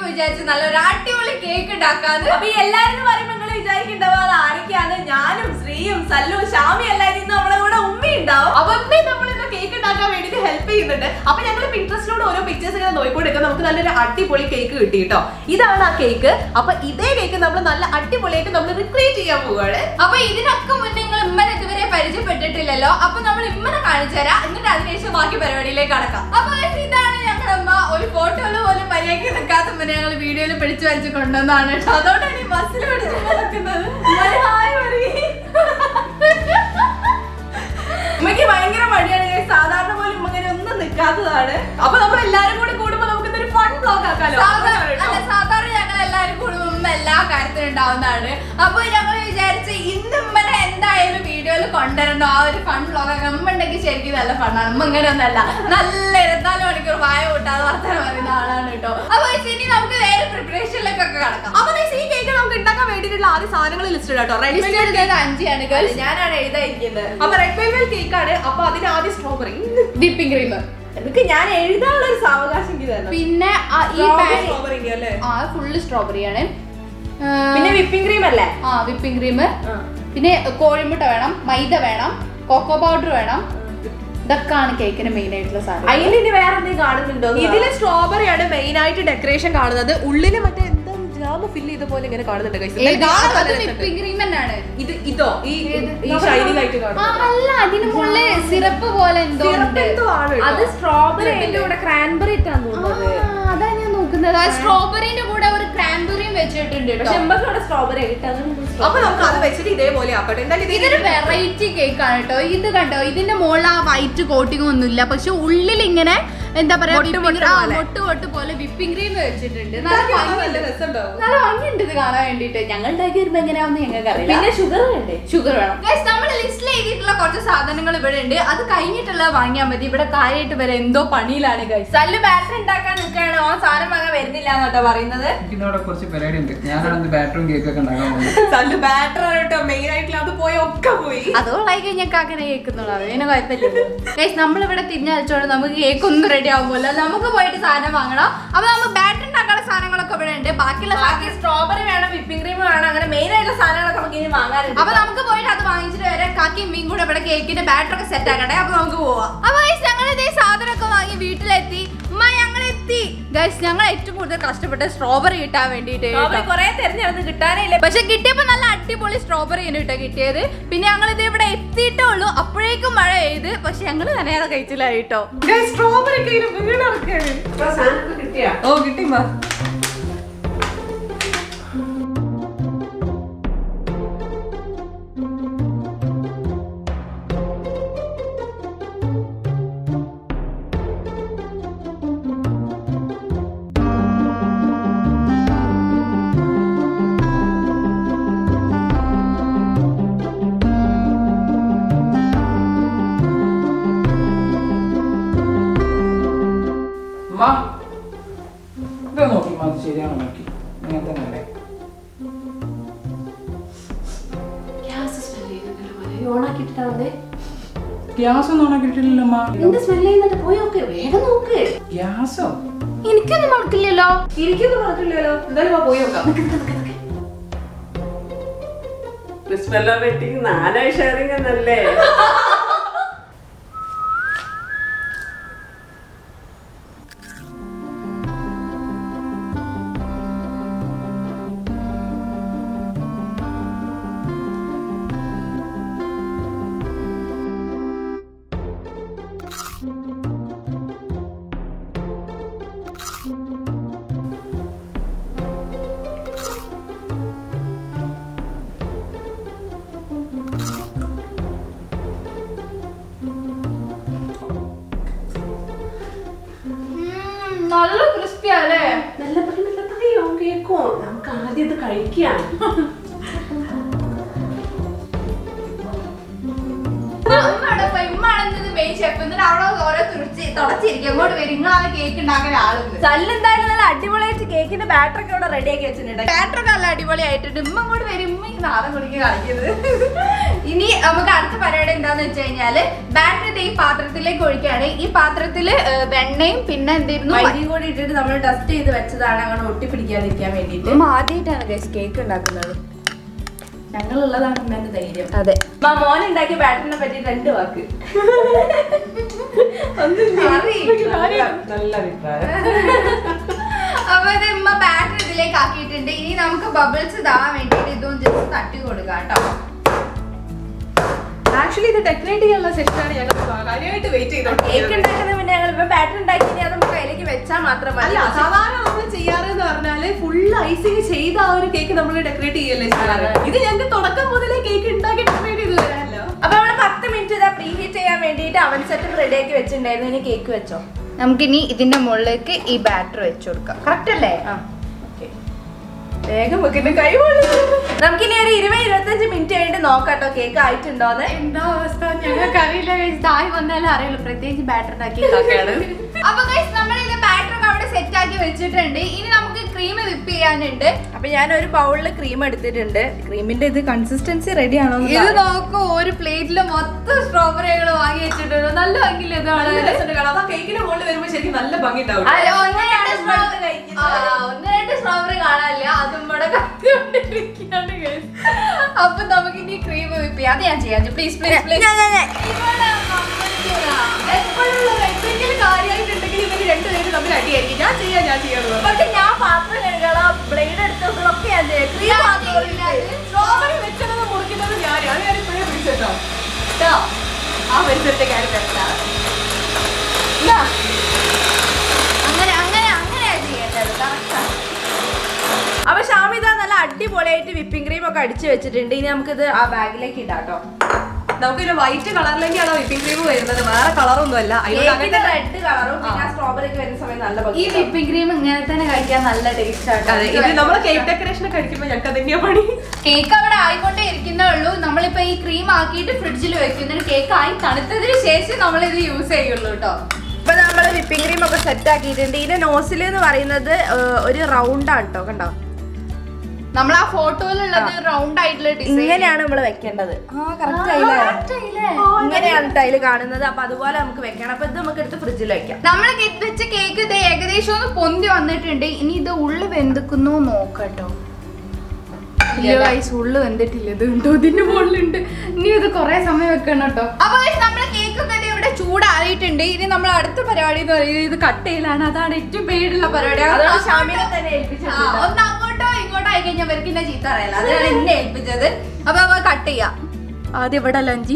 വിചാരിച്ചു നല്ലൊരു അടിപൊളി കേക്ക് ഉണ്ടാക്കാന്ന് അപ്പൊ ഈ എല്ലാരും പറയുമ്പോ നിങ്ങൾ വിചാരിക്കണ്ടാവും അത് ആരൊക്കെയാണ് ഞാനും ശ്രീയും സല്ലും ഷാമി എല്ലാരും ഇന്ന് നമ്മളെ കൂടെ ഉമ്മ ഉണ്ടാവും അപ്പൊ ഉമ്മയും നമ്മളിന്ന് കേക്ക് ഉണ്ടാക്കാൻ വേണ്ടിട്ട് ഹെൽപ്പ് ചെയ്യുന്നുണ്ട് അപ്പൊ ഞങ്ങൾ പിൻട്രസ്റ്റിലൂടെ ഓരോ പിക്ചേഴ്സ് ഇങ്ങനെ നോക്കിക്കൊണ്ടിരിക്കും നമുക്ക് നല്ലൊരു അടിപൊളി കേക്ക് കിട്ടി കേട്ടോ ഇതാണ് ആ കേക്ക് അപ്പൊ ഇതേ കേക്ക് നമ്മൾ നല്ല അടിപൊളിയായിട്ട് നമ്മൾ റിക്രിയേറ്റ് ചെയ്യാൻ പോവാണ് അപ്പൊ ഇതിനൊക്കെ മുന്നേ നിങ്ങൾ ഇമ്മനെ ഇതുവരെ പരിചയപ്പെട്ടിട്ടില്ലല്ലോ അപ്പൊ നമ്മൾ ഇമ്മനെ കാണിച്ചു തരാം എന്നിട്ട് അതിനുശേഷം ബാക്കി പരിപാടിയിലേക്ക് കടക്കാം അപ്പൊ guys, ഇതാണ് ഞങ്ങളുടെ അമ്മ ഒരു ഫോട്ടോയിൽ പോലും മര്യാദയ്ക്ക് നിൽക്കാത്ത മുന്നേ ഞങ്ങൾ വീഡിയോയിൽ പിടിച്ചു വലിച്ചു കൊണ്ടുവന്നാണ് കേട്ടോ അതുകൊണ്ടാണ് ഈ ബസ്സിൽ പിടിച്ചു നടക്കുന്നത് ഹായ് പറയ്. ഉമ്മയ്ക്ക് ഭയങ്കര മടിയാണ് guys. സാധാരണ പോലും ഉമ്മ ഇങ്ങനെ ഒന്നും നിൽക്കാത്തതാണ് അപ്പൊ നമ്മൾ എല്ലാരും കൂടി കൂടുമ്പോ നമുക്ക് ഇതൊരു ഫൺ ബ്ലോഗ് ആക്കാലോ സാധാരണ അല്ല, സാധാരണ ഞങ്ങൾ എല്ലാവരും കുടുംബം എല്ലാ കാര്യത്തിനും ഉണ്ടാവുന്നതാണ് അപ്പൊ ഞങ്ങൾ വിചാരിച്ച് ഇന്ന് ഉമ്മനെ എന്തായാലും വീഡിയോയിൽ കൊണ്ടുവരണം ആ ഒരു ഫൺ വ്ളോഗ് ഉമ്മ ഉണ്ടെങ്കിൽ ശരിക്കും നല്ല ഫണ്ണാണ് ഉമ്മ ഇങ്ങനെ ഒന്നല്ല നല്ല ഇരുപത്തിനാല് മണിക്കൂർ വായ കൂട്ടാതെ വർത്തമാനം പറയുന്ന ആളാണ് കേട്ടോ അപ്പൊ ഇനി നമുക്ക് നേരെ പ്രിപ്പറേഷനിലേക്കൊക്കെ കടക്കാം അപ്പൊ guys, ഈ കേക്ക് നമുക്ക് ഉണ്ടാക്കാൻ വേണ്ടിയിട്ടുള്ള ആദ്യ സാധനങ്ങൾ ലിസ്റ്റ് കേട്ടോ റെഡ് List എടുത്തത് അഞ്ചാണ് അല്ല, ഞാനാണ് എഴുതായിരിക്കുന്നത് അപ്പൊ റെഡ് വെൽവെറ്റ് കേക്ക് ആണ് അപ്പൊ അതിന് ആദ്യം സ്ട്രോബെറി വിപ്പിംഗ് ക്രീം എനിക്ക് ഞാൻ എഴുതാനുള്ള ഒരു സാവകാശം എനിക്ക് തരണം പിന്നെ ആ ഈ പാൻ സ്ട്രോബെറി അല്ലേ ആ ഫുള്ള് സ്ട്രോബെറി ആണ് പിന്നെ വിപ്പിംഗ് ക്രീം അല്ലേ ആ വിപ്പിംഗ് ക്രീം പിന്നെ കോഴിമുട്ട വേണം മൈദ വേണം കൊക്കോ പൗഡർ വേണം ഇതൊക്കെയാണ് കേക്കിന് മെയിൻ ആയിട്ടുള്ള സാധനം അതിൽ ഇനി വേറെ എന്തെങ്കിലും കാണുന്നുണ്ടോ ഇതില് സ്ട്രോബെറി ആണ് മെയിൻ ആയിട്ട് ഡെക്കറേഷൻ കാണുന്നത് ഉള്ളില് മറ്റേ എന്താ ജാമ് ഫില്ല് ചെയ്ത പോലെ ഇങ്ങനെ കാണുന്നുണ്ട് guys. എന്തായാലും കാണാൻ നല്ല രസമുണ്ട്. വിപ്പിംഗ് ക്രീം തന്നെയാണ് ഇത് ഇതോ ഈ ഈ ഷൈനിങ് ആയിട്ട് ആ, കാണുന്നത് അല്ല അതിന് മുകളിൽ സിറപ്പ് പോലെ എന്തോ Syrup ഉണ്ട്. എന്തോ ആണ് കേട്ടോ. അത് സ്ട്രോബെറി അതിന്റെ കൂടെ ക്രാൻബെറി ഇട്ടാന്ന് ആ, തോന്നുന്നത് അതാ ഞാൻ നോക്കുന്നത് ആ സ്ട്രോബെറിന്റെ കൂടെ ഒരു ക്രാൻബെറിയും വെച്ചിട്ടുണ്ട് കേട്ടോ പക്ഷെ എമ്പക്ക് ഇവിടെ സ്ട്രോബെറി ഇട്ടത് അപ്പൊ നമുക്ക് അത് വെച്ചിട്ട് ഇതേപോലെ ആക്കട്ടെ എന്തായാലും ഇത് ഇതൊരു വെറൈറ്റി കേക്ക് ആണ് കേട്ടോ ഇത് കണ്ടോ ഇതിന്റെ മുകളിൽ ആ വൈറ്റ് കോട്ടിംഗ് ഒന്നുമില്ല പക്ഷെ ഉള്ളിൽ ഇങ്ങനെ എന്താ പറയാ മൊട്ട് whipping- മൊട്ട് ആ, പോലെ. മൊട്ട് മൊട്ട് പോലെ വിപ്പിംഗ് ക്രീം വെച്ചിട്ടുണ്ട് നല്ല ഇതാക്കിയാൽ ഭംഗിയുണ്ട് നല്ല രസമുണ്ടാവും. നല്ല ഭംഗിയുണ്ട് ഇത് കാണാൻ വേണ്ടിട്ട് ഞങ്ങൾ ഉണ്ടാക്കി വരുമ്പോ എങ്ങനെയാവുന്ന ഞങ്ങൾക്ക് അറിയില്ല പിന്നെ ഷുഗർ വേണ്ടേ ഷുഗർ വേണം ഗൈസ് നമ്മൾ ലിസ്റ്റിൽ എഴുതിയിട്ടുള്ള കുറച്ച് സാധനങ്ങൾ ഇവിടെ ഉണ്ട് അത് കഴിഞ്ഞിട്ടുള്ളത് വാങ്ങിയാൽ മതി ഇവിടെ കാര്യമായിട്ട് വരെ എന്തോ പണിയിലാണ് ഗൈസ് സല്ല് ബാറ്ററി ഉണ്ടാക്കാൻ നിൽക്കുകയാണ് ആ സാധനം വാങ്ങാൻ വരുന്നില്ല എന്നോട്ടോ പറയുന്നത് എനിക്കിന്നവിടെ കുറച്ച് പരിപാടി ഉണ്ട് ഞാനാണ് ബാറ്ററും കേക്കൊക്കെ ഉണ്ടാക്കാൻ പോകുന്നത് സല്ല് ബാറ്ററി ആണ് കേട്ടോ മെയിൻ ആയിട്ടുള്ള അത് പോയി ഒക്കെ പോയി അതോളായി കഴിഞ്ഞാൽ അങ്ങനെ കേൾക്കുന്നുള്ളൂ അതിന് കുഴപ്പമില്ല ഗൈസ് നമ്മളിവിടെ തിരിഞ്ഞടിച്ചോണ്ട് നമുക്ക് കേക്ക് ഒന്നും റെഡി ആകുമല്ലോ നമുക്ക് പോയിട്ട് സാധനം വാങ്ങണം അപ്പൊ നമുക്ക് ബാറ്ററി ഉണ്ടാക്കാനുള്ള സാധനങ്ങളൊക്കെ ഇവിടെ ഉണ്ട് ബാക്കിയുള്ള ബാക്കി സ്ട്രോബെറി വേണം വിപ്പിംഗ് ക്രീം വേണം അങ്ങനെ മെയിൻ ആയിട്ടുള്ള സാധനങ്ങളൊക്കെ നമുക്ക് ഇനി വാങ്ങാനുണ്ട് അപ്പൊ നമുക്ക് പോയിട്ട് അത് വാങ്ങിച്ചിട്ട് വരെ കാക്കി മീൻ കൂടെ ഇവിടെ കേക്കിന്റെ ബാറ്റർ ഒക്കെ സെറ്റ് ആക്കട്ടെ അപ്പൊ നമുക്ക് പോവാം അപ്പൊ ഗൈസ് ഞങ്ങൾ ഇതേ സാധനമൊക്കെ വാങ്ങി വീട്ടിലെത്തി ഉമ്മ ഞങ്ങൾ എത്തി ഗൈസ് ഞങ്ങൾ ഏറ്റവും കൂടുതൽ കഷ്ടപ്പെട്ട സ്ട്രോബെറി കിട്ടാൻ വേണ്ടിയിട്ട് സ്ട്രോബെറി കുറെ തെരഞ്ഞെടുത്ത് കിട്ടാനേ ഇല്ല പക്ഷെ കിട്ടിയപ്പോ നല്ല അടിപൊളി സ്ട്രോബെറി ആണ് കേട്ടോ കിട്ടിയത് പിന്നെ ഞങ്ങൾ ഇത് ഇവിടെ എത്തിയിട്ടേ ഉള്ളൂ അപ്പോഴേക്കും മഴ പെയ്ത് പക്ഷെ ഞങ്ങൾ നനയാതെ കഴിച്ചില്ല കേട്ടോ സ്ട്രോബെറി ഒക്കെ ഇതിന് വീണടക്കാണ് കിട്ടിയാ ഓ കിട്ടി മാ അമ്മ ഇത് നോക്കി അത് ശരിയാണോ നോക്കി അങ്ങനെ തന്നെ അല്ലേ ഗ്യാസ് സ്മെല് ചെയ്യുന്നുണ്ടല്ലോ ഓണാക്കിട്ടാ വന്നേ ഗ്യാസ് ഒന്നും ഉണക്കിയിട്ടില്ലല്ലോ അമ്മ എന്ത് സ്മെല് ചെയ്യുന്നുണ്ട് പോയി നോക്ക് വേഗം നോക്ക് ഗ്യാസോ എനിക്കൊന്നും മറക്കില്ലല്ലോ ഇരിക്കുന്നു പറഞ്ഞില്ലല്ലോ എന്തായാലും വാ പോയി നോക്കാം ക്രിസ്മല്ലോ വെട്ടിങ് നാലായി ഷെയറിംഗ് എന്നല്ലേ നല്ല ക്രിസ്പി അല്ലേ നല്ല പറയും നല്ല പറയോ കേക്കോ നമുക്ക് ആദ്യം ഇത് കഴിക്കാം ഉമ്മ അവിടെ പോയി ഉമ്മ അവിടെ നിന്ന് മെയിൻ ഷെഫ് എന്നിട്ട് അവിടെ ഓരോ തുറച്ച് തുടച്ച് ശരിക്കും അങ്ങോട്ട് വരും നിങ്ങളാണ് കേക്ക് ഉണ്ടാക്കുന്ന ആളുണ്ട് സല്ല് എന്തായാലും നല്ല അടിപൊളിയായിട്ട് കേക്കിന്റെ ബാറ്റർ ഒക്കെ ഇവിടെ റെഡി ആക്കി വെച്ചിട്ടുണ്ട് ബാറ്ററൊക്കെ നല്ല അടിപൊളിയായിട്ടുണ്ട് ഉമ്മ അങ്ങോട്ട് വരും ഉമ്മ ഈ നാളെ കുടിക്ക് കളിക്കുന്നത് ഇനി നമുക്ക് അടുത്ത പരിപാടി എന്താന്ന് വെച്ച് കഴിഞ്ഞാല് ബാറ്ററി ഈ പാത്രത്തിലേക്ക് ഒഴിക്കുകയാണ് ഈ പാത്രത്തില് ഏഹ്, വെണ്ണയും പിന്നെ എന്തായിരുന്നു മൈദയും കൂടി ഇട്ടിട്ട് നമ്മൾ ടെസ്റ്റ് ചെയ്ത് വെച്ചതാണ് അങ്ങനെ ഒട്ടിപ്പിടിക്കാതിരിക്കാൻ വേണ്ടിയിട്ട് ഉമ്മ ആദ്യമായിട്ടാണ് ഗൈസ് കേക്ക് ഉണ്ടാക്കുന്നത് ഞങ്ങളുള്ളതാണ് ഉമ്മേന്റെ ധൈര്യം അതെ മാ മോൻ ഉണ്ടാക്കിയ ബാറ്ററിനെ പറ്റി രണ്ട് വാക്ക് നല്ല അഭിപ്രായം അപ്പൊ ഇത് ഉമ്മ ബാറ്ററി ഇതിലേക്ക് ആക്കിയിട്ടുണ്ട് ഇനി നമുക്ക് ബബിൾസ് ഇതാവാൻ വേണ്ടിയിട്ട് ഇതും ജസ്റ്റ് തട്ടി കൊടുക്കാം കേട്ടോ ആക്ച്വലി ഇത് ഡെക്കറേറ്റ് ചെയ്യാനുള്ള സെഷനാണ് ഞങ്ങൾ കാര്യമായിട്ട് വെയിറ്റ് കേക്ക് ചെയ്തോണ്ടിരിക്കുന്നത് ഉണ്ടാക്കുന്ന പിന്നെ ഞങ്ങൾ ഇപ്പൊ ബാറ്ററി ഉണ്ടാക്കി ഇനി അത് നമുക്ക് അതിലേക്ക് വെച്ചാൽ മാത്രം മതി അല്ല സാധാരണ നമ്മൾ ചെയ്യാറെന്ന് പറഞ്ഞാല് ഫുൾ ഐസിങ് ചെയ്ത ആ ഒരു കേക്ക് നമ്മൾ ഡെക്കറേറ്റ് ചെയ്യല്ലേ ചെയ്യാറ് ഇത് ഞങ്ങൾക്ക് തുടക്കം മുതലേ കേക്ക് ഉണ്ടാക്കി ഡെക്കറേറ്റ് ചെയ്ത് തരാമല്ലോ അപ്പൊ നമ്മള് പത്ത് മിനിറ്റ് ഇതാ പ്രീ ഹീറ്റ് ചെയ്യാൻ വേണ്ടിയിട്ട് അവൻ സെറ്റ് റെഡി ആക്കി വെച്ചിട്ടുണ്ടായിരുന്നു ഇനി കേക്ക് വെച്ചോ നമുക്കിനി ഇതിന്റെ മുകളിലേക്ക് ഈ ബാറ്റർ വെച്ച് കൊടുക്കാം കറക്റ്റ് അല്ലേ വേഗം വെക്കുന്ന കൈ പൊള്ളുന്നു. നമുക്കിനി ഒരു ഇരുപത് ഇരുപത്തഞ്ച് മിനിറ്റ് കഴിഞ്ഞിട്ട് നോക്കാട്ടോ കേക്ക് ആയിട്ടുണ്ടോന്ന് എന്താ അവസ്ഥ ഞങ്ങൾക്ക് അറിയില്ല തായ് വന്നാലേ അറിയുള്ളൂ പ്രത്യേകിച്ച് ബാറ്റർ ഉണ്ടാക്കി അപ്പൊ ഗൈസ് നമ്മൾ ഇത് ബാറ്റർ ഒക്കെ അവിടെ സെറ്റ് ആക്കി വെച്ചിട്ടുണ്ട് ഇനി നമുക്ക് ക്രീം വിപ്പ് ചെയ്യാനുണ്ട് അപ്പൊ ഞാൻ ഒരു ബൗളിൽ ക്രീം എടുത്തിട്ടുണ്ട് ക്രീമിന്റെ ഇത് കൺസിസ്റ്റൻസി റെഡി ആണോ ഇത് നോക്കൂ ഒരു പ്ലേറ്റില് മൊത്തം സ്ട്രോബെറികൾ വാങ്ങി വെച്ചിട്ടുണ്ട് നല്ല ഭംഗിയില്ല ഇത് നല്ല വളരെ രസമുണ്ട് കാണാൻ. അതാ കേക്കിന്റെ മുകളിൽ വരുമ്പോ ശരിക്കും നല്ല ഭംഗി ഉണ്ടാവും അല്ല, ഒന്ന് രണ്ട് എടുത്ത് സ്ട്രോ- കഴിക്കുന്നത്. ആ, ഒന്ന് രണ്ട് സ്ട്രോബെറി കാണാനില്ല അതും ഇവിടെ കത്തിക്കൊണ്ടിരിക്കുകയാണ് guys. അപ്പൊ നമുക്ക് ഇനി ക്രീം വിപ്പ് ചെയ്യാം അത് ഞാൻ ചെയ്യാം പ്ലീസ് പ്ലീസ് പ്ലീസ് എപ്പോഴുള്ള എന്തെങ്കിലും കാര്യമായിട്ടുണ്ടെങ്കിൽ ഇവര് രണ്ടുപേരും തമ്മിൽ അടിയായിരിക്കും ഞാൻ ചെയ്യാം ഞാൻ ചെയ്യാന്ന് പറഞ്ഞു. പക്ഷെ ഞാൻ പാത്രം കഴുകണം ബ്ലേഡ് എടുത്തൊക്കെ ഞാൻ ചെയ്യാം ക്രീം സ്ട്രോബെറി വെച്ചത് മുറിക്കുന്നത് ഞാൻ ഞാൻ ഇപ്പോഴേ പിടിച്ചിട്ടോ ട്ടോ. ആ പരിസരത്തെ കാര്യം വെച്ചാ അങ്ങനെ അങ്ങനെ അങ്ങനെയാ ചെയ്യേണ്ടത് കറക്റ്റാ അപ്പൊ ഷാമിത നല്ല അടിപൊളിയായിട്ട് വിപ്പിംഗ് ക്രീം ഒക്കെ അടിച്ചു വെച്ചിട്ടുണ്ട് ഇനി നമുക്കിത് ആ ബാഗിലേക്ക് ഇടാട്ടോ നമുക്കൊരു വൈറ്റ് കളറിലേക്കാണ് വിപ്പിംഗ് ക്രീം വരുന്നത് വേറെ കളറൊന്നും അല്ല അതിനോട് അങ്ങനത്തെ റെഡ് കളറും പിന്നെ സ്ട്രോബെറി ഒക്കെ വരുന്ന സമയം നല്ല ഈ ഭംഗിയുണ്ടാവും. വിപ്പിംഗ് ക്രീം ഇങ്ങനെ തന്നെ കഴിക്കാൻ നല്ല ടേസ്റ്റ് അതെ ഇത് നമ്മള് കേക്ക് ഡെക്കറേഷൻ ഒക്കെ അടിക്കുമ്പോ ഞങ്ങൾക്ക് അതന്നെയാ പണി കേക്ക് അവിടെ ആയിക്കൊണ്ടേ ഇരിക്കുന്നേ ഉള്ളൂ നമ്മളിപ്പോ ഈ ക്രീം ആക്കിയിട്ട് ഫ്രിഡ്ജിൽ വെക്കുന്ന കേക്ക് ആയി തണുത്തതിന് ശേഷം നമ്മൾ ഇത് യൂസ് ചെയ്യുള്ളൂ കേട്ടോ ഇപ്പൊ നമ്മൾ വിപ്പിംഗ് ക്രീം ഒക്കെ സെറ്റ് ആക്കിയിട്ടുണ്ട് ഇതിന്റെ നോസിൽ എന്ന് പറയുന്നത് ഏഹ്, ഒരു റൗണ്ട് ആണ് കേട്ടോ കണ്ടോ നമ്മൾ ആ ഫോട്ടോയിലുള്ളത് റൗണ്ട് ആയിട്ടുള്ള ഡിസൈൻ ഇങ്ങനെയാണ് നമ്മൾ വെക്കേണ്ടത് ആ കറക്റ്റ് ആയില്ലേ ഇങ്ങനെയാണ് ടൈല് കാണുന്നത് അപ്പൊ അതുപോലെ നമുക്ക് വെക്കണം അപ്പൊ ഇത് നമുക്ക് എടുത്ത് ഫ്രിഡ്ജിൽ വെക്കാം നമ്മൾ വെച്ച കേക്ക് ഇത് ഏകദേശം ഒന്ന് പൊന്തി വന്നിട്ടുണ്ട് ഇനി ഇത് ഉള്ളു വെന്തിക്കുന്നു നോക്കട്ടോ ഇല്ല ഗൈസ് ഉള്ളു വെന്തിട്ടില്ല ഇത് ഉണ്ടോ ഇതിന്റെ മുകളിലുണ്ട് ഇനി ഇത് കുറെ സമയം വെക്കണം കേട്ടോ അപ്പൊ guys, നമ്മളെ കേക്ക് ഒക്കെ ദേ ഇവിടെ ചൂടാറിയിട്ടുണ്ട് ഇനി നമ്മൾ അടുത്ത പരിപാടി എന്ന് പറയുന്നത് ഇത് കട്ട് ചെയ്യലാണ് അതാണ് ഏറ്റവും പേടുള്ള പരിപാടി അതുകൊണ്ട് ഷാമിനെ തന്നെ ആ, ഏൽപ്പിച്ചിട്ടുണ്ട് ഒന്ന് അങ്ങോട്ടോ ഇങ്ങോട്ടോ ആയി കഴിഞ്ഞാൽ അവർക്ക് എന്നെ ചീത്ത അറിയില്ല അതാണ് എന്നെ ഏൽപ്പിച്ചത് അപ്പൊ നമ്മ കട്ട് ചെയ്യാം ആദ്യം ഇവിടെ ലഞ്ചി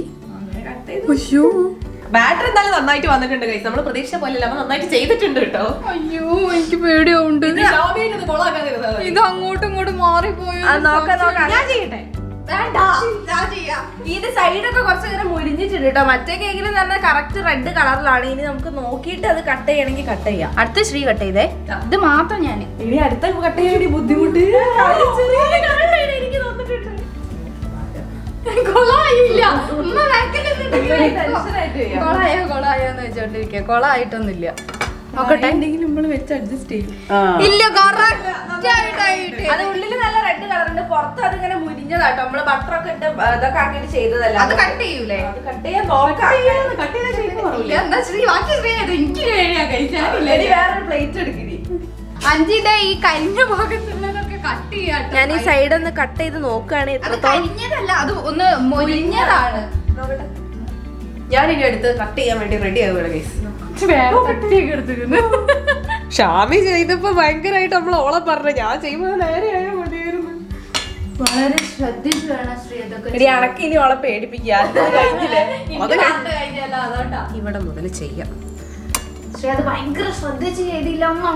ബാറ്റർ എന്തായാലും നന്നായിട്ട് വന്നിട്ടുണ്ട് കൈസ് നമ്മൾ പ്രതീക്ഷ പോലെയല്ല അപ്പൊ നന്നായിട്ട് ചെയ്തിട്ടുണ്ട് കേട്ടോ അയ്യോ എനിക്ക് പേടിയാവുണ്ട് ഇത് ഷാമിയായിട്ട് ഇത് കൊളാക്കാതിരുന്നത് ഇത് അങ്ങോട്ടും ഇങ്ങോട്ടും മാറിപ്പോയോ ആ, നോക്കാം, നോക്കാം. ഞാൻ ചെയ്യട്ടെ വേണ്ട ഞാൻ ചെയ്യാം ഇത് സൈഡൊക്കെ കുറച്ച് ഇങ്ങനെ മുരിഞ്ഞിട്ടുണ്ട് കേട്ടോ മറ്റേ കേക്കിൽ തന്നെ കറക്റ്റ് റെഡ് കളറിലാണ് ഇനി നമുക്ക് നോക്കിയിട്ട് അത് കട്ട് ചെയ്യണമെങ്കിൽ കട്ട് ചെയ്യാം അടുത്ത ശ്രീ കട്ട് ചെയ്തേ ഇത് മാത്രം ഞാൻ ഇനി അടുത്ത കട്ട് ചെയ്യാൻ ബുദ്ധിമുട്ട് എനിക്ക് തോന്നിട്ടുണ്ട് കൊളായില്ല ഉമ്മ back ൽ നിന്നിട്ട് ടെൻഷനായിട്ട് ചെയ്യാം. കൊളായോ കൊളായോ എന്ന് വെച്ചോണ്ടിരിക്കുക കൊളായിട്ടൊന്നുമില്ല നോക്കട്ടെ നമ്മൾ വെച്ച് അഡ്ജസ്റ്റ് ചെയ്യും ഇല്ല കറക്റ്റ് ആയിട്ടായിട്ട് അത് ഉള്ളിൽ നല്ല റെഡ് കളർ ഉണ്ട് പുറത്ത് അതിങ്ങനെ മുരിഞ്ഞതാട്ടോ നമ്മള് ബട്ടർ ഒക്കെ ഇട്ട് ഇതൊക്കെ ആക്കിയിട്ട് ചെയ്തതല്ല അത് കട്ട് ചെയ്യൂലേ അത് കട്ട് ചെയ്യാൻ നോക്കാം കട്ട് ചെയ്താൽ ശരിക്കും ഇല്ല എന്നാ ശ്രീ ബാക്കി ശ്രീ അത് എനിക്ക് കഴിയാ കഴിച്ചാലില്ല ഇനി വേറൊരു പ്ലേറ്റ് എടുക്കിനി അഞ്ചിന്റെ ഈ കരിഞ്ഞ ഭാഗത്തുള്ളതൊക്കെ കട്ട് ചെയ്യാട്ടോ ഞാൻ ഈ സൈഡ് ഒന്ന് കട്ട് ചെയ്ത് നോക്കുകയാണ് അത് എത്രത്തോളം കരിഞ്ഞതല്ല അത് ഒന്ന് മൊരിഞ്ഞതാണ് ഞാൻ ഇനി അടുത്ത് കട്ട് ചെയ്യാൻ വേണ്ടി റെഡി ആവുകയാണ് ഗൈസ് വേറെ കട്ടിയൊക്കെ എടുത്തിരുന്നു ഷാമി ചെയ്തപ്പോ ഭയങ്കരമായിട്ട് നമ്മൾ ഓളെ പറഞ്ഞു ഞാൻ ചെയ്യുമ്പോൾ നേരെ ആയാൽ മതിയായിരുന്നു വളരെ ശ്രദ്ധിച്ചു വേണം ശ്രീ അതൊക്കെ എടി അണക്ക് ഇനി ഓളെ പേടിപ്പിക്കുക അത് കഴിഞ്ഞില്ലേ അത് കണ്ട് കഴിഞ്ഞല്ലോ അതോട്ടാ ഇവിടെ മുതൽ ചെയ്യാം ശ്രീ അത് ഭയങ്കര ശ്രദ്ധിച്ച് ചെയ്തില്ല ഒന്ന്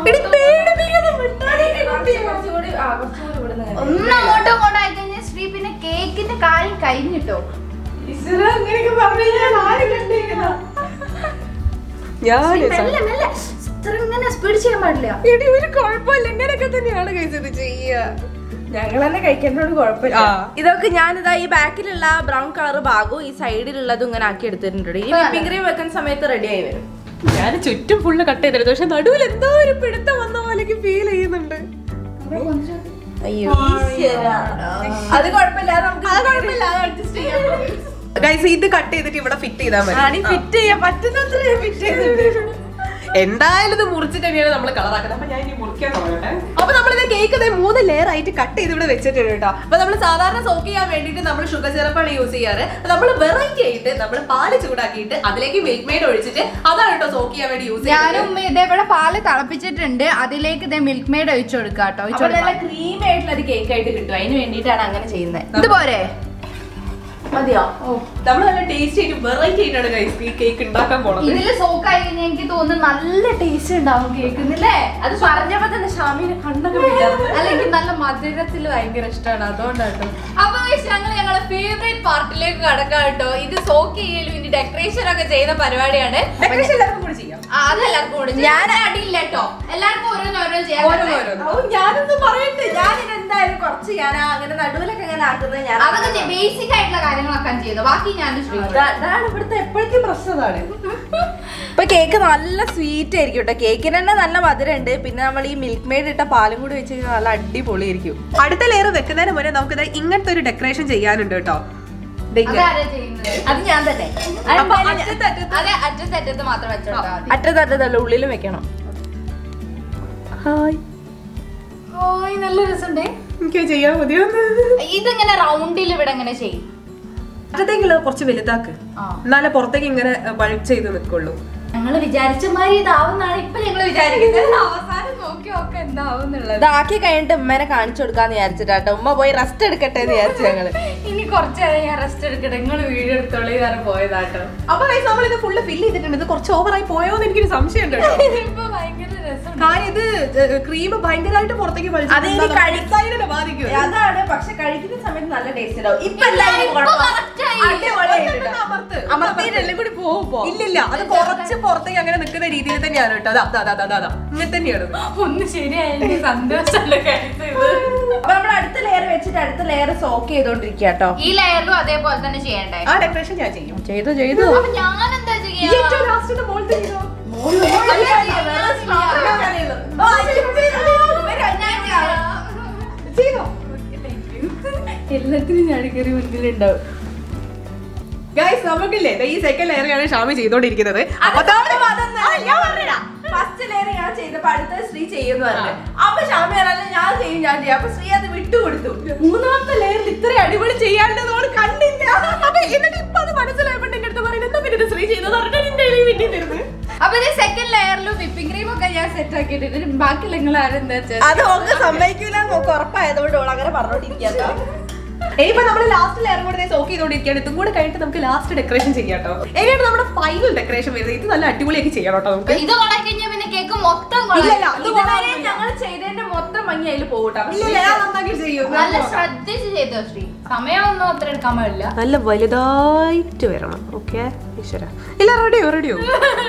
കുറച്ചുകൂടി ആ കുറച്ചുകൂടി ഇവിടുന്ന് ഇങ്ങനെ. ഒന്ന് അങ്ങോട്ടും ഇങ്ങോട്ടും ആയി കഴിഞ്ഞാൽ ശ്രീ പിന്നെ കേക്കിന്റെ കാര്യം കഴിഞ്ഞിട്ടോ അങ്ങനെയൊക്കെ പറഞ്ഞു ഞാൻ ആരും കണ്ടിരിക്കുന്ന ഞാൻ മെല്ലെ മെല്ലെ ഇത്ര ഇങ്ങനെ സ്പീഡ് ചെയ്യാൻ പാടില്ല എടി ഒരു കുഴപ്പമില്ല ഇങ്ങനെയൊക്കെ തന്നെയാണ് ഗൈസ് ഇത് ചെയ്യുക ഞങ്ങൾ തന്നെ കഴിക്കേണ്ടത് കുഴപ്പമില്ല ആ. ഇതൊക്കെ ഞാനിതാ ഈ ബാക്കിലുള്ള ബ്രൗൺ കളർ ഭാഗവും ഈ സൈഡിലുള്ളതും ഇങ്ങനെ ആക്കി എടുത്തിട്ടുണ്ട് ഈ വിപ്പിംഗ് ക്രീം വെക്കുന്ന സമയത്ത് റെഡി ആയി വരും ഞാൻ ചുറ്റും ഫുള്ള് കട്ട് ചെയ്തെടുത്തു പക്ഷെ നടുവിൽ എന്തോ ഒരു പിടുത്തം വന്ന പോലെക്ക് ഫീൽ ചെയ്യുന്നുണ്ട് അയ്യോ അത് കുഴപ്പമില്ല അത് നമുക്ക് അത് കുഴപ്പമില്ല അത് അഡ്ജസ്റ്റ് ചെയ്യാം ഗൈസ് ഇത് കട്ട് ചെയ്തിട്ട് ഇവിടെ ഫിറ്റ് ചെയ്താൽ മതി ആണി ഫിറ്റ് ചെയ്യാൻ പറ്റുന്നത്ര ഫിറ്റ് ചെയ്തിട്ടുണ്ട് എന്തായാലും ഇത് മുറിച്ചിട്ട് തന്നെയാണ് നമ്മൾ കളറാക്കുന്നത് അപ്പൊ ഞാൻ ഇനി മുറിക്കാൻ തുടങ്ങട്ടെ അപ്പൊ നമ്മളിത് കേക്ക് മൂന്ന് ലെയർ ആയിട്ട് കട്ട് ചെയ്ത് ഇവിടെ വെച്ചിട്ടുണ്ട് കേട്ടോ അപ്പൊ നമ്മൾ സാധാരണ സോക്ക് ചെയ്യാൻ വേണ്ടിയിട്ട് നമ്മൾ ഷുഗർ സിറപ്പാണ് യൂസ് ചെയ്യാറ് നമ്മൾ വെറൈറ്റി ആയിട്ട് നമ്മൾ പാല് ചൂടാക്കിയിട്ട് അതിലേക്ക് മിൽക്ക് മെയ്ഡ് ഒഴിച്ചിട്ട് അതാണ് കേട്ടോ സോക്ക് ചെയ്യാൻ വേണ്ടി യൂസ് ചെയ്യുന്നത് ഞാനും ഇതേപോലെ പാല് തിളപ്പിച്ചിട്ടുണ്ട് അതിലേക്ക് ഇതേ മിൽക്ക് മെയ്ഡ് ഒഴിച്ചു കൊടുക്കാം കേട്ടോ ഒഴിച്ചു അപ്പൊ നല്ല കൊടുക്കാം. ക്രീം ആയിട്ടുള്ള ഒരു കേക്ക് ആയിട്ട് കിട്ടും അതിന് വേണ്ടിയിട്ടാണ് അങ്ങനെ ചെയ്യുന്നത് ഇത് പോരെ മതിയോ നമ്മൾ നല്ല ടേസ്റ്റ് ആയിട്ട് വെറൈറ്റി ആയിട്ടാണ് ഗൈസ് ഈ കേക്ക് ഉണ്ടാക്കാൻ പോണത് ഇതില് സോക്കായി കഴിഞ്ഞാൽ എനിക്ക് തോന്നുന്നു നല്ല ടേസ്റ്റ് ഉണ്ടാവും കേൾക്കുന്നില്ലേ അത് പറഞ്ഞപ്പോ തന്നെ ഷാമിന് കണ്ണൊക്കെ വീഴാറുണ്ട് അല്ല എനിക്ക് നല്ല മധുരത്തിൽ ഭയങ്കര ഇഷ്ടമാണ് അതുകൊണ്ടാട്ടോ അപ്പൊ guys, ഞങ്ങൾ ഞങ്ങളെ ഫേവറേറ്റ് പാർട്ടിലേക്ക് കടക്കാം കേട്ടോ ഇത് സോക്ക് ചെയ്യലും ഇനി ഡെക്കറേഷൻ ഒക്കെ ചെയ്യുന്ന പരിപാടിയാണ് ഡെക്കറേഷൻ എല്ലാവർക്കും കൂടി ചെയ്യാം ആ, അതെല്ലാവർക്കും കൂടെ ഞാൻ അടിയില്ല കേട്ടോ എല്ലാവർക്കും ഓരോന്ന് ഓരോന്ന് ചെയ്യാൻ ഓരോന്ന് പറ്റും. ഓരോന്ന്. ഓ, ഞാനൊന്ന് പറയട്ടെ ഞാൻ എന്തായാലും കുറച്ച് ഞാൻ ആ അങ്ങനെ നടുവിലൊക്കെ അങ്ങനെ ആക്കുന്നത് ഞാൻ അതൊക്കെ ബേസിക് ആയിട്ടുള്ള കാര്യങ്ങളൊക്കെ ചെയ്യുന്നത് ബാക്കി ഞാൻ അതാ- അതാണ് ഇവിടുത്തെ എപ്പോഴത്തെ പ്രശ്നം അതാണ് ഇപ്പൊ കേക്ക് നല്ല സ്വീറ്റ് ആയിരിക്കും കേട്ടോ കേക്കിന് തന്നെ നല്ല മധുരം ഉണ്ട് പിന്നെ നമ്മൾ ഈ മിൽക്ക് മെയ്ഡ് ഇട്ട പാലും കൂടി വെച്ച് കഴിഞ്ഞാൽ നല്ല അടിപൊളിയായിരിക്കും അടുത്ത ലെയർ വെക്കുന്നതിന് മുന്നേ നമുക്ക് ഇങ്ങനത്തെ ഒരു ഡെക്കറേഷൻ ചെയ്യാനുണ്ട് കേട്ടോ ദേ ഇങ്ങനെ. അതാരാ ചെയ്യുന്നത് അത് ഞാൻ തന്നെ അപ്പൊ അറ്റത്ത് അറ്റത്ത് അതെ അറ്റത്ത് അറ്റത്ത് മാത്രം വെച്ചോട്ടാ മതി അറ്റത്തറ്റത്തല്ല ഉള്ളിലും വെക്കണം ഹായ് ഓയ് നല്ല രസമുണ്ടേ എനിക്ക് ചെയ്യാൻ മതിയോന്ന് ഇതിങ്ങനെ റൗണ്ടിൽ ഇവിടെ ഇങ്ങനെ ചെയ്യും അറ്റത്തേക്കുള്ളത് കുറച്ച് വലുതാക്ക് ആ എന്നാലേ പുറത്തേക്ക് ഇങ്ങനെ ബൾബ് ചെയ്ത് നിൽക്കുള്ളൂ ഞങ്ങൾ വിചാരിച്ച മാതിരി ഇതാവുന്നാണ് ഇപ്പൊ ഞങ്ങൾ വിചാരിക്കുന്നത് അവസാനം നോക്കി നോക്കാം എന്താവുന്നുള്ളത് ഇതാക്കി കഴിഞ്ഞിട്ട് ഉമ്മേനെ കാണിച്ചു കൊടുക്കാന്ന് വിചാരിച്ചിട്ടാട്ടോ ഉമ്മ പോയി റെസ്റ്റ് എടുക്കട്ടെ എന്ന് വിചാരിച്ചു ഞങ്ങള് ഇനി കുറച്ചു നേരം ഞാൻ റെസ്റ്റ് എടുക്കട്ടെ നിങ്ങൾ വീഡിയോ എടുത്തോളൂ ഇതാണ് പോയതാട്ടോ അപ്പൊ നമ്മൾ ഇത് ഫുള്ള് ഫില്ല് ചെയ്തിട്ടുണ്ട് ഇത് കുറച്ച് ഓവറായി പോയോ എന്ന് എനിക്കൊരു സംശയം ഉണ്ട് കേട്ടോ ഇതിപ്പോ ഭയങ്കര രസമുണ്ട് കാര്യം ഇത് ക്രീം ഭയങ്കരമായിട്ട് പുറത്തേക്ക് വലിച്ചിട്ട് അത് ഇനി നമ്മുടെ കഴി- side-നെ ബാധിക്കും അത്. അതാണ് പക്ഷെ കഴിക്കുന്ന സമയത്ത് നല്ല ടേസ്റ്റ് ഉണ്ടാവും ഇപ്പൊ ഇല്ല, എല്ലാവരും ഇപ്പൊ കുഴപ്പം. correct ആയി. അടിപൊളിയായിട്ട് ഒന്നെണ്ണം അമർത്ത്. അമർത്തിയിട്ട് എല്ലാം കൂടി പോകും ഇപ്പൊ. ഇല്ലില്ല അത് കുറച്ച് പുറത്തേക്ക് അങ്ങനെ നിൽക്കുന്ന രീതിയിൽ തന്നെയാണ് കേട്ടോ അതാ അതാ അതാ അതാ അതാ ഇങ്ങനെ തന്നെയാണ് ഒന്ന് ശരിയായി സന്തോഷമല്ലേ കഴിച്ചത് അപ്പൊ നമ്മൾ അടുത്ത ലെയർ വെച്ചിട്ട് അടുത്ത ലെയർ സോക്ക് ചെയ്തോണ്ടിരിക്കുക കേട്ടോ ഈ ലെയറിലും അതേപോലെ തന്നെ ചെയ്യണ്ടേ ആ ഡെക്കറേഷൻ ഞാൻ ചെയ്യും ചെയ്തു ചെയ്തു അപ്പൊ ഞാൻ എന്താ ഈ ചെയ്യാ ഏറ്റവും ലാസ്റ്റിന്റെ മുകളിൽ ചെയ്തോ ചെയ്തോ എല്ലാത്തിനും ഞാൻ കയറി മുന്നിലുണ്ടാവും ഗൈസ് നമുക്കില്ലേ ദേ ഈ സെക്കൻഡ് ലെയറാണ് ഷാമി ചെയ്തോണ്ടിരിക്കുന്നത് അപ്പൊ ഫസ്റ്റ് ലെയർ ഞാൻ ചെയ്തപ്പോ അടുത്ത ശ്രീ ചെയ്യുന്നു പറഞ്ഞു അപ്പൊ ഷാമി പറഞ്ഞാൽ ഞാൻ ചെയ്യും ഞാൻ ചെയ്യും അപ്പൊ ശ്രീ അത് വിട്ടുകൊടുത്തു മൂന്നാമത്തെ ലെയറിൽ ഇത്ര അടിപൊളി ചെയ്യാണ്ട് നമ്മൾ കണ്ടില്ല അപ്പൊ എന്നിട്ട് ഇപ്പൊ അത് മനസ്സിലായപ്പോ എന്റെ അടുത്ത് പറയുന്നത് എന്താ പിന്നെ ഇത് ശ്രീ ചെയ്തത് പറഞ്ഞിട്ട് നിന്റെ കയ്യിൽ പിന്നെ തരുന്നത് അപ്പൊ ഇത് സെക്കൻഡ് ലെയറിലും വിപ്പിംഗ് ക്രീം ഒക്കെ ഞാൻ സെറ്റ് ആക്കിയിട്ടുണ്ട് ബാക്കി നിങ്ങൾ ആരെന്താ വെച്ചാൽ അത് ഓക്ക് സമ്മതിക്കൂല നോക്ക് ഉറപ്പായതുകൊണ്ട് ഓൾ അങ്ങനെ പറഞ്ഞോണ്ടിരിക്കാട്ടോ ഇനിയിപ്പോ നമ്മൾ ലാസ്റ്റ് ലെയർ കൂടെ സോക്ക് ചെയ്തോണ്ടിരിക്കുകയാണ് ഇതും കൂടെ കഴിഞ്ഞിട്ട് നമുക്ക് ലാസ്റ്റ് ഡെക്കറേഷൻ ചെയ്യാം കേട്ടോ ഇനിയാണ് നമ്മുടെ ഫൈനൽ ഡെക്കറേഷൻ വരുന്നത് ഇത് നല്ല അടിപൊളിയാക്കി ചെയ്യണം കേട്ടോ നമുക്ക് ഇത് കൊളാക്കി കഴിഞ്ഞാൽ പിന്നെ കേക്ക് മൊത്തം ഇല്ലല്ല, കൊളാക്കി അത് ഇതുവരെ ഞങ്ങൾ ചെയ്തതിന്റെ മൊത്തം ഭംഗി അതിൽ പോകട്ടോ ഇല്ല ഞാൻ നന്നാക്കി ചെയ്യും നല്ല ശ്രദ്ധിച്ച് ചെയ്തോ ശ്രീ സമയമൊന്നും അത്ര എടുക്കാൻ പാടില്ല നല്ല വലുതായിട്ട് വരണം ഓക്കെ ഈശ്വര ഇല്ല റെഡിയോ റെഡിയോ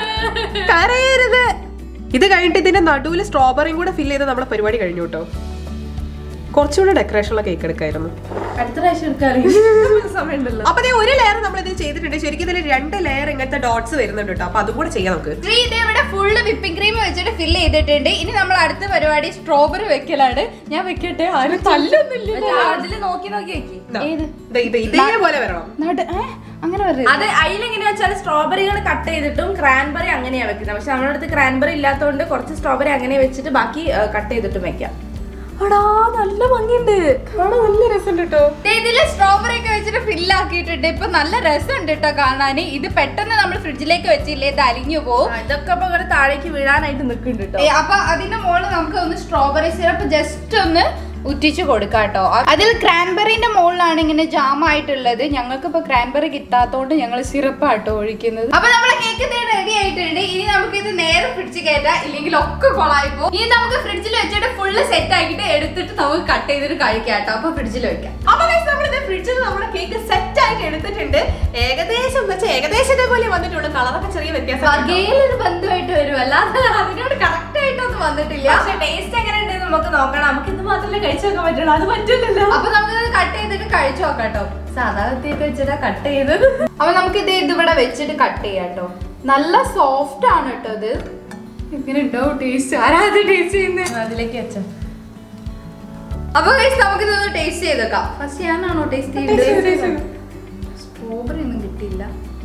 കരയരുത് ഇത് കഴിഞ്ഞിട്ട് ഇതിന്റെ നടുവിൽ സ്ട്രോബെറിയും കൂടെ ഫില്ല് ചെയ്ത് നമ്മുടെ പരിപാടി കഴിഞ്ഞു കേട്ടോ കുറച്ചുകൂടെ ഡെക്കറേഷനുള്ള കേക്ക് എടുക്കായിരുന്നു അടുത്ത പ്രാവശ്യം എടുക്കാറ് സമയമുണ്ടല്ലോ അപ്പൊ ദേ ഒരു ലെയർ നമ്മൾ ഇത് ചെയ്തിട്ടുണ്ട് ശരിക്കും ഇതിൽ രണ്ട് ലെയർ ഇങ്ങനത്തെ ഡോട്ട്സ് വരുന്നുണ്ട് കേട്ടോ അപ്പൊ അതും കൂടെ ചെയ്യാം നമുക്ക് ശ്രീ ഇത് ഇവിടെ ഫുള്ള് വിപ്പിംഗ് ക്രീം വെച്ചിട്ട് ഫില്ല് ചെയ്തിട്ടുണ്ട് ഇനി നമ്മൾ അടുത്ത പരിപാടി സ്ട്രോബെറി വെക്കലാണ് ഞാൻ വെക്കട്ടെ ആരും തല്ലൊന്നുമില്ല അതില് നോക്കി നോക്കി വെക്കി ഇതാ. ദേ ഇത് ഇതേപോലെ വരണം നട ഏ? അങ്ങനെ പറയരുത്. അത് അതിലെങ്ങനെയാ വെച്ചാൽ സ്ട്രോബെറികൾ കട്ട് ചെയ്തിട്ടും ക്രാൻബെറി അങ്ങനെയാ വെക്കുന്നത് പക്ഷെ നമ്മുടെ അടുത്ത് ക്രാൻബെറി ഇല്ലാത്തതുകൊണ്ട് കുറച്ച് സ്ട്രോബെറി അങ്ങനെ വെച്ചിട്ട് ബാക്കി കട്ട് ചെയ്തിട്ടും വെക്കാം അടാ നല്ല ഭംഗിയുണ്ട് കാണാൻ നല്ല രസമുണ്ട് കേട്ടോ ദേ ഇതില് സ്ട്രോബെറി ഒക്കെ വെച്ചിട്ട് ഫില്ല് ആക്കിയിട്ടുണ്ട് ഇപ്പൊ നല്ല രസമുണ്ട് കേട്ടോ കാണാൻ ഇത് പെട്ടെന്ന് നമ്മൾ ഫ്രിഡ്ജിലേക്ക് വെച്ചില്ലേ ഇത് അലിഞ്ഞു പോകും ആ, ഇതൊക്കെ ഇപ്പൊ ഇവിടെ താഴേക്ക് വീഴാനായിട്ട് നിൽക്കുന്നുണ്ട് കേട്ടോ ഏ, അപ്പൊ അതിന്റെ മുകളിൽ നമുക്ക് ഒന്ന് സ്ട്രോബെറി സിറപ്പ് ജസ്റ്റ് ഒന്ന് ഉറ്റിച്ചു കൊടുക്കാം കേട്ടോ അതിൽ ക്രാൻബെറിന്റെ മുകളിലാണ് ഇങ്ങനെ ജാം ആയിട്ടുള്ളത് ഞങ്ങൾക്ക് ഇപ്പൊ ക്രാൻബെറി കിട്ടാത്തോണ്ട് ഞങ്ങൾ സിറപ്പ് ആട്ടോ ഒഴിക്കുന്നത് അപ്പൊ നമ്മളെ കേക്ക് റെഡി ആയിട്ടുണ്ട് ഇനി നമുക്ക് ഇത് നേരെ ഫ്രിഡ്ജിൽ കയറ്റാം ഇല്ലെങ്കിൽ ഒക്കെ കൊളായിപ്പോ ഇനി നമുക്ക് ഫ്രിഡ്ജിൽ വെച്ചിട്ട് ഫുള്ള് സെറ്റ് ആക്കിയിട്ട് എടുത്തിട്ട് നമുക്ക് കട്ട് ചെയ്തിട്ട് കഴിക്കാം കേട്ടോ അപ്പൊ ഫ്രിഡ്ജിൽ വെക്കാം അപ്പൊ നമ്മൾ ഫ്രിഡ്ജിൽ നമ്മുടെ കേക്ക് സെറ്റ് ആയിട്ട് എടുത്തിട്ടുണ്ട് ഏകദേശം എന്ന് വെച്ചാൽ ഏകദേശം ഇതേപോലെ വന്നിട്ടുണ്ട് കളറൊക്കെ ചെറിയ വ്യത്യാസം ഉണ്ട്. വകയിലൊരു ബന്ധമായിട്ട് വരും അല്ലാതെ അതിനോട് കറക്റ്റ് ആയിട്ടൊന്നും വന്നിട്ടില്ല പക്ഷെ ടേസ്റ്റ് എങ്ങനെ ഉണ്ട് നമുക്ക് നോക്കണം നമുക്ക് ഇത് മാത്രമല്ലേ കഴിച്ചു നോക്കാൻ പറ്റുള്ളൂ അത് പറ്റില്ലല്ലോ അപ്പൊ നമുക്ക് കട്ട് ചെയ്തിട്ട് കഴിച്ചു നോക്കാം കേട്ടോ സാധാ കത്തിയൊക്കെ വെച്ചിട്ടാ കട്ട് ചെയ്ത് അപ്പൊ നമുക്ക് ഇത് ഇതിവിടെ വെച്ചിട്ട് കട്ട് ചെയ്യാം കേട്ടോ നല്ല സോഫ്റ്റ് ആണ് കേട്ടോ ഇത് എങ്ങനെ ഉണ്ടാവും ടേസ്റ്റ് ആരാ അത് ടേസ്റ്റ് ചെയ്യുന്നത് അതിലേക്ക് വെച്ചോ അപ്പൊ guys, നമുക്ക് ഇതൊന്ന് ടേസ്റ്റ് ചെയ്തേക്കാം ഫസ്റ്റ് ഞാനാണോ ടേസ്റ്റ് ചെയ്തത് സ്ട്രോബെറി ഒന്നും കിട്ടിയില്ല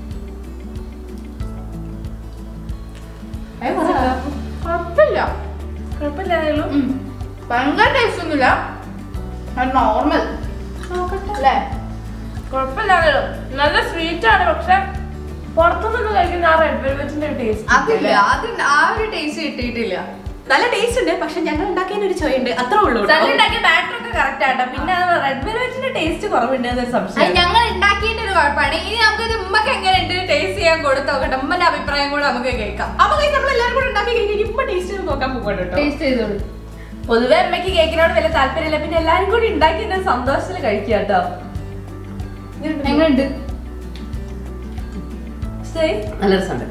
കുഴപ്പമില്ല കുഴപ്പമില്ലായാലും ഉം. ഭയങ്കര ടേസ്റ്റ് ഒന്നുമില്ല നോർമൽ അല്ലേ കുഴപ്പമില്ലായാലും നല്ല സ്വീറ്റ് ആണ് പക്ഷെ പുറത്തുനിന്ന് കഴിക്കുന്ന ആ റെഡ് വെൽവെറ്റിന്റെ ടേസ്റ്റ് അതില്ല അത് ആ ഒരു ടേസ്റ്റ് കിട്ടിയിട്ടില്ല നല്ല ടേസ്റ്റ് ഉണ്ട് പക്ഷെ ഞങ്ങൾ ഉണ്ടാക്കിയതിന് ഒരു ചോയുണ്ട് അത്രേ ഉള്ളൂ കേട്ടോ. ഉണ്ടാക്കിയ ബാറ്റർ ഒക്കെ കറക്റ്റ് ആട്ടോ പിന്നെ റെഡ് വെൽവെറ്റിന്റെ ടേസ്റ്റ് കുറവുണ്ട് എന്നൊരു അത് സംശയം ഞങ്ങൾ ഉണ്ടാക്കിയിട്ട് ഒരു കുഴപ്പമാണ് ഇനി നമുക്ക് ഇത് ഉമ്മക്ക് എങ്ങനെയുണ്ട് ടേസ്റ്റ് ചെയ്യാൻ കൊടുത്തു നോക്കട്ടെ ഉമ്മന്റെ അഭിപ്രായം കൂടെ നമുക്ക് കേൾക്കാം അപ്പൊ നമ്മൾ എല്ലാവരും കൂടെ ഉണ്ടാക്കി കഴിഞ്ഞാൽ ഇപ്പൊ ടേസ്റ്റ് ചെയ്ത് നോക്കാൻ പോകണം കേട്ടോ ടേസ്റ്റ് ചെയ്തോളൂ പൊതുവെ അമ്മയ്ക്ക് കേക്കിനോട് വലിയ താല്പര്യമില്ല പിന്നെ എല്ലാരും കൂടി ഉണ്ടാക്കിയിട്ട് സന്തോഷത്തിൽ കഴിക്കുക കേട്ടോ എങ്ങനെയുണ്ട് നല്ല രസമുണ്ട്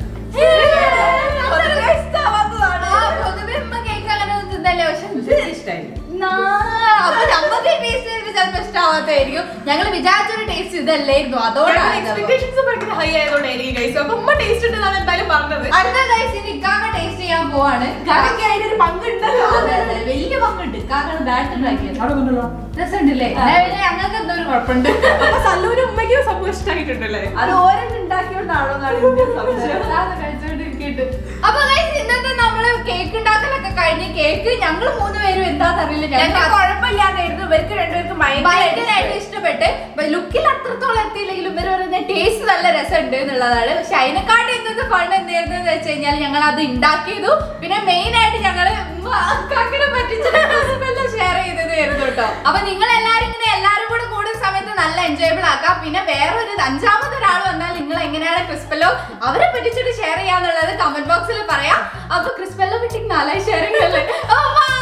ആ, പൊതുവെ ഉമ്മ കേക്ക് അങ്ങനെ ഒന്നും തിന്നല്ലേ പക്ഷെ ഇത് ഇഷ്ടമായില്ല നാ- അപ്പൊ നമുക്ക് ടേസ്റ്റ് ചെയ്തിട്ട് ചിലപ്പോ ഇഷ്ടമാവാത്തായിരിക്കും ഞങ്ങൾ വിചാരിച്ചൊരു ടേസ്റ്റ് ഇതല്ലായിരുന്നു അതോടാണ് ഇത്. എക്സ്പെക്ടേഷൻസ് ഭയങ്കര ഹൈ ആയതുകൊണ്ടായിരിക്കും കഴിച്ചത് അപ്പൊ ഉമ്മ ടേസ്റ്റ് ഉണ്ടെന്നാണ് എന്തായാലും പറഞ്ഞത് അടുത്ത കഴിച്ച് ഇനി ഇക്കാക്ക ടേസ്റ്റ് ചെയ്യാൻ പോവാണ് കാക്കയ്ക്ക് അതിനൊരു പങ്കുണ്ടല്ലോ അതെ, അതെ, വലിയ പങ്കുണ്ട് കാക്കാണ് ബാറ്റ് ഉണ്ടാക്കിയത് അവിടെ കൊണ്ടല്ലോ രസമുണ്ടല്ലേ ഞങ്ങൾക്ക് എന്തോ ഒരു കുഴപ്പമുണ്ട് അപ്പൊ സല്ലൂരും ഉമ്മയ്ക്കും സംഭവം ഇഷ്ടമായിട്ടുണ്ടല്ലേ അത് ഓരോന്നും ഉണ്ടാക്കിയോണ്ടാണോ എന്നാണ് എന്റെ സംശയം അതാണ് കഴിച്ചോണ്ടിരിക്കട്ട്. അപ്പൊ guys, ഇന്നത്തെ നമ്മള് കേക്ക് ഉണ്ടാക്കലൊക്കെ കഴിഞ്ഞ് കേക്ക് ഞങ്ങൾ മൂന്നുപേരും എന്താന്നറിയില്ല ഞങ്ങൾക്ക് ഞങ്ങൾ കുഴപ്പമില്ലാതായിരുന്നു ഇവർക്ക് രണ്ടുപേർക്ക് ഭയങ്കരമായിട്ട് ഇഷ്ടപ്പെട്ട് ലുക്കിൽ അത്രത്തോളം എത്തിയില്ലെങ്കിലും ഇവർ പറയുന്ന ടേസ്റ്റ് നല്ല രസമുണ്ട് എന്നുള്ളതാണ് പക്ഷെ അതിനെക്കാട്ടി ഇന്നത്തെ ഫണ്ട് എന്തായിരുന്നു എന്ന് വെച്ച് കഴിഞ്ഞാൽ ഞങ്ങൾ അത് ഉണ്ടാക്കിയതു പിന്നെ മെയിൻ ആയിട്ട് ഞങ്ങൾ കാക്കിനെ പറ്റിച്ചെല്ലാം ഷെയർ ചെയ്തതായിരുന്നു കേട്ടോ അപ്പൊ നിങ്ങൾ എല്ലാരും ഇങ്ങനെ എല്ലാരും കൂടെ കൂടുന്ന സമയത്ത് നല്ല എൻജോയബിൾ ആക്കാം പിന്നെ വേറൊരു അഞ്ചാമത് ഒരാൾ വന്നാൽ നിങ്ങൾ എങ്ങനെയാണ് ക്രിസ്പെല്ലോ അവരെ പറ്റിച്ചിട്ട് ഷെയർ ചെയ്യാന്നുള്ളത് കമന്റ് ബോക്സിൽ പറയാം അപ്പൊ ക്രിസ്പെല്ലോ പറ്റി നാലായി ഷെയറിംഗ് അല്ലേ ഓ, bye.